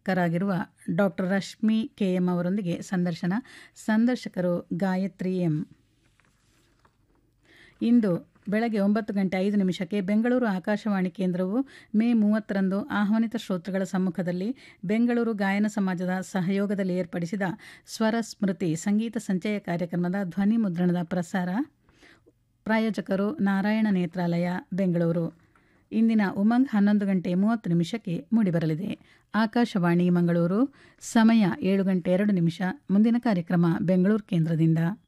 ನಿರ್ದೇಶಕರಾಗಿರುವ doctor Rashmi K M ಅವರೊಂದಿಗೆ ಸಂದರ್ಶನ ಸಂದರ್ಶಕರು ಗಾಯತ್ರಿ ಎಂ ಇಂದು ಬೆಳಗ್ಗೆ ಒಂಬತ್ತು ಗಂಟೆ ಐದು ನಿಮಿಷಕ್ಕೆ ಬೆಂಗಳೂರು ಆಕಾಶವಾಣಿ ಕೇಂದ್ರವು ಮೇ ಮೂವತ್ತರಂದು ಆಹ್ವಾನಿತ ಶ್ರೋತೃಗಳ ಸಮ್ಮುಖದಲ್ಲಿ ಬೆಂಗಳೂರು ಗಾಯನ ಸಮಾಜದ ಸಹಯೋಗದಲ್ಲಿ ಏರ್ಪಡಿಸಿದ ಸ್ವರ ಸ್ಮೃತಿ ಸಂಗೀತ ಸಂಚಯ ಕಾರ್ಯಕ್ರಮದ ಧ್ವನಿ ಮುದ್ರಣದ ಪ್ರಸಾರ ಪ್ರಾಯೋಜಕರು ನಾರಾಯಣ ನೇತ್ರಾಲಯ ಬೆಂಗಳೂರು ಇಂದಿನ ಉಮಂಗ್ ಹನ್ನೊಂದು ಗಂಟೆ ಮೂವತ್ತು ನಿಮಿಷಕ್ಕೆ ಮೂಡಿಬರಲಿದೆ ಆಕಾಶವಾಣಿ ಮಂಗಳೂರು ಸಮಯ ಏಳು ಗಂಟೆ ಎರಡು ನಿಮಿಷ ಮುಂದಿನ ಕಾರ್ಯಕ್ರಮ ಬೆಂಗಳೂರು ಕೇಂದ್ರದಿಂದ